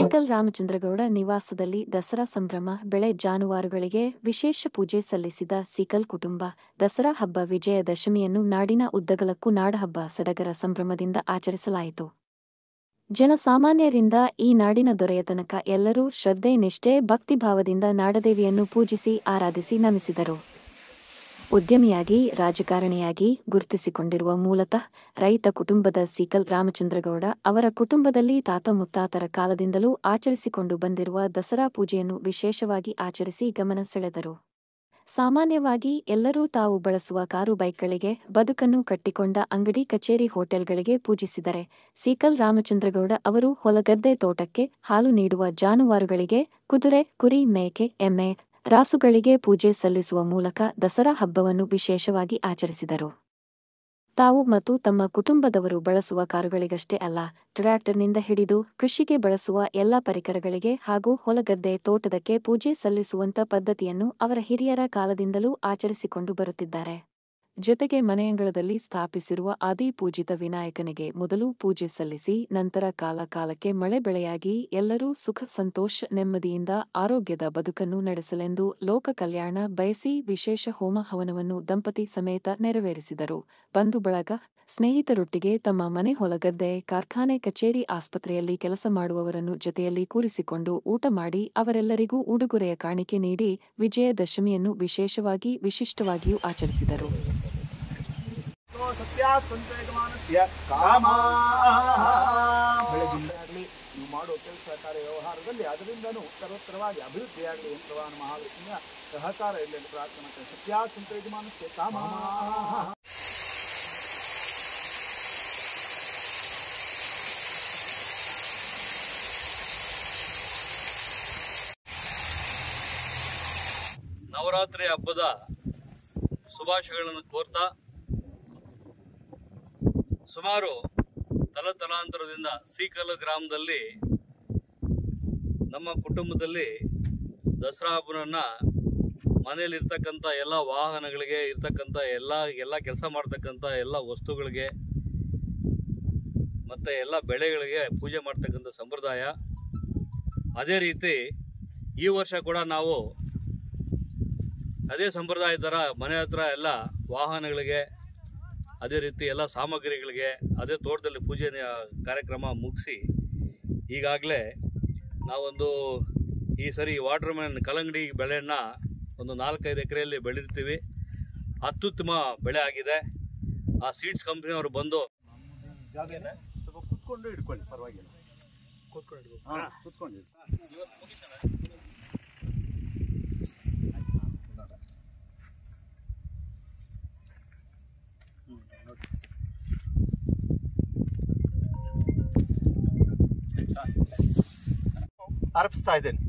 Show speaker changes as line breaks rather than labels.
ಸೀಕಲ್ ರಾಮಚಂದ್ರಗೌಡ ನಿವಾಸದಲ್ಲಿ ದಸರಾ ಸಂಭ್ರಮ ಬೆಳೆ ಜಾನುವಾರುಗಳಿಗೆ ವಿಶೇಷ ಪೂಜೆ ಸಲ್ಲಿಸಿದ ಸೀಕಲ್ ಕುಟುಂಬ ದಸರಾ ಹಬ್ಬ ವಿಜಯದಶಮಿಯನ್ನು ನಾಡಿನ ಉದ್ದಗಲಕ್ಕೂ ನಾಡಹಬ್ಬ ಸಡಗರ ಸಂಭ್ರಮದಿಂದ ಆಚರಿಸಲಾಯಿತು ಜನಸಾಮಾನ್ಯರಿಂದ ಈ ನಾಡಿನ ದೊರೆಯ ತನಕ ಎಲ್ಲರೂ ಶ್ರದ್ಧೆ ನಿಷ್ಠೆ ಭಕ್ತಿಭಾವದಿಂದ ನಾಡದೇವಿಯನ್ನು ಪೂಜಿಸಿ ಆರಾಧಿಸಿ ನಮಿಸಿದರು ಉದ್ಯಮಿಯಾಗಿ ರಾಜಕಾರಣಿಯಾಗಿ ಗುರುತಿಸಿಕೊಂಡಿರುವ ಮೂಲತಃ ರೈತ ಕುಟುಂಬದ ಸೀಕಲ್ ರಾಮಚಂದ್ರಗೌಡ ಅವರ ಕುಟುಂಬದಲ್ಲಿ ತಾತ ಮುತ್ತಾತರ ಕಾಲದಿಂದಲೂ ಆಚರಿಸಿಕೊಂಡು ಬಂದಿರುವ ದಸರಾ ಪೂಜೆಯನ್ನು ವಿಶೇಷವಾಗಿ ಆಚರಿಸಿ ಗಮನ ಸೆಳೆದರು ಸಾಮಾನ್ಯವಾಗಿ ಎಲ್ಲರೂ ತಾವು ಬಳಸುವ ಕಾರು ಬೈಕ್ಗಳಿಗೆ ಬದುಕನ್ನು ಕಟ್ಟಿಕೊಂಡ ಅಂಗಡಿ ಕಚೇರಿ ಹೋಟೆಲ್ಗಳಿಗೆ ಪೂಜಿಸಿದರೆ ಸೀಕಲ್ ರಾಮಚಂದ್ರಗೌಡ ಅವರು ಹೊಲಗದ್ದೆ ತೋಟಕ್ಕೆ ಹಾಲು ನೀಡುವ ಜಾನುವಾರುಗಳಿಗೆ ಕುದುರೆ ಕುರಿ ಮೇಕೆ ಎಮ್ಮೆ ರಾಸುಗಳಿಗೆ ಪೂಜೆ ಸಲ್ಲಿಸುವ ಮೂಲಕ ದಸರಾ ಹಬ್ಬವನ್ನು ವಿಶೇಷವಾಗಿ ಆಚರಿಸಿದರು ತಾವು ಮತ್ತು ತಮ್ಮ ಕುಟುಂಬದವರು ಬಳಸುವ ಕಾರುಗಳಿಗಷ್ಟೇ ಅಲ್ಲ ಟ್ರ್ಯಾಕ್ಟರ್ನಿಂದ ಹಿಡಿದು ಕೃಷಿಗೆ ಬಳಸುವ ಎಲ್ಲ ಪರಿಕರಗಳಿಗೆ ಹಾಗೂ ಹೊಲಗದ್ದೆ ತೋಟದಕ್ಕೆ ಪೂಜೆ ಸಲ್ಲಿಸುವಂತ ಪದ್ಧತಿಯನ್ನು ಅವರ ಹಿರಿಯರ ಕಾಲದಿಂದಲೂ ಆಚರಿಸಿಕೊಂಡು ಬರುತ್ತಿದ್ದಾರೆ ಜೊತೆಗೆ ಮನೆಯಂಗಳದಲ್ಲಿ ಸ್ಥಾಪಿಸಿರುವ ಆದಿ ಪೂಜಿತ ವಿನಾಯಕನಿಗೆ ಮೊದಲು ಪೂಜೆ ಸಲ್ಲಿಸಿ ನಂತರ ಕಾಲ ಕಾಲಕ್ಕೆ ಮಳೆ ಬೆಳೆಯಾಗಿ ಎಲ್ಲರೂ ಸುಖ ಸಂತೋಷ ನೆಮ್ಮದಿಯಿಂದ ಆರೋಗ್ಯದ ಬದುಕನ್ನು ನಡೆಸಲೆಂದು ಲೋಕ ಕಲ್ಯಾಣ ಬಯಸಿ ವಿಶೇಷ ಹೋಮ ಹವನವನ್ನು ದಂಪತಿ ಸಮೇತ ನೆರವೇರಿಸಿದರು ಬಂಧು ಬಳಗ ಸ್ನೇಹಿತರೊಟ್ಟಿಗೆ ತಮ್ಮ ಮನೆ ಹೊಲಗದ್ದೆ ಕಾರ್ಖಾನೆ ಕಚೇರಿ ಆಸ್ಪತ್ರೆಯಲ್ಲಿ ಕೆಲಸ ಮಾಡುವವರನ್ನು ಜೊತೆಯಲ್ಲಿ ಕೂರಿಸಿಕೊಂಡು ಊಟ ಮಾಡಿ ಅವರೆಲ್ಲರಿಗೂ ಉಡುಗೊರೆಯ ಕಾಣಿಕೆ ನೀಡಿ ವಿಜಯದಶಮಿಯನ್ನು ವಿಶೇಷವಾಗಿ ವಿಶಿಷ್ಟವಾಗಿಯೂ ಆಚರಿಸಿದರು
ಸತ್ಯಾತ್ ಸಂತಯಮಾನಸ್ಯ ಕಾಮಾ ಬೆಳಗಿಂದಾಗಲಿ ನೀವು ಮಾಡುವ ಕೆಲಸ ಕಾರ್ಯ ವ್ಯವಹಾರದಲ್ಲಿ ಅದರಿಂದನೂ ಉತ್ತರೋತ್ತರವಾಗಿ ಅಭಿವೃದ್ಧಿಯಾಗಲಿ ಅಂತ ಭಗವಾನ್ ಮಹಾಲಕ್ಷ್ಮಿಯ ಸಹಕಾರ ಇರಲಿ ಅಂತ ಪ್ರಾರ್ಥನೆ ಮಾಡ್ತೇನೆ. ಸತ್ಯಾತ್ ಸಂತಯಮಾನಸ್ಯ ಕಾಮಾ
ನವರಾತ್ರಿ ಹಬ್ಬದ ಶುಭಾಶಯಗಳನ್ನು ಕೋರ್ತಾ ಸುಮಾರು ತಲತಲಾಂತರದಿಂದ ಸೀಕಲ್ ಗ್ರಾಮದಲ್ಲಿ ನಮ್ಮ ಕುಟುಂಬದಲ್ಲಿ ದಸರಾ ಹಬ್ಬವನ್ನ ಮನೆಯಲ್ಲಿರ್ತಕ್ಕಂಥ ಎಲ್ಲ ವಾಹನಗಳಿಗೆ ಇರ್ತಕ್ಕಂಥ ಎಲ್ಲ ಎಲ್ಲ ಕೆಲಸ ಮಾಡ್ತಕ್ಕಂಥ ಎಲ್ಲ ವಸ್ತುಗಳಿಗೆ ಮತ್ತು ಎಲ್ಲ ಬೆಳೆಗಳಿಗೆ ಪೂಜೆ ಮಾಡ್ತಕ್ಕಂಥ ಸಂಪ್ರದಾಯ ಅದೇ ರೀತಿ ಈ ವರ್ಷ ಕೂಡ ನಾವು ಅದೇ ಸಂಪ್ರದಾಯ ಥರ ಮನೆ ಹತ್ರ ಎಲ್ಲ ವಾಹನಗಳಿಗೆ ಅದೇ ರೀತಿ ಎಲ್ಲ ಸಾಮಗ್ರಿಗಳಿಗೆ ಅದೇ ತೋಟದಲ್ಲಿ ಪೂಜೆ ಕಾರ್ಯಕ್ರಮ ಮುಗಿಸಿ ಈಗಾಗಲೇ ನಾವೊಂದು ಈ ಸರಿ ವಾಟರ್ ಮೆಲನ್ ಕಲ್ಲಂಗಡಿ ಬೆಳೆಯನ್ನ ಒಂದು ನಾಲ್ಕೈದು ಎಕರೆಯಲ್ಲಿ ಬೆಳೆದಿರ್ತೀವಿ ಅತ್ಯುತ್ತಮ ಬೆಳೆ ಆಗಿದೆ ಆ ಸೀಡ್ಸ್ ಕಂಪ್ನಿಯವರು ಬಂದು
ಸ್ವಲ್ಪ ಕುತ್ಕೊಂಡು ಹಿಡ್ಕೊಳ್ಳಿ ಪರವಾಗಿಲ್ಲ ಕುತ್ಕೊಂಡು ಹಾಂ ಕುತ್ಕೊಂಡು ಅರ್ಪಿಸ್ತಾ ಇದ್ದೇನೆ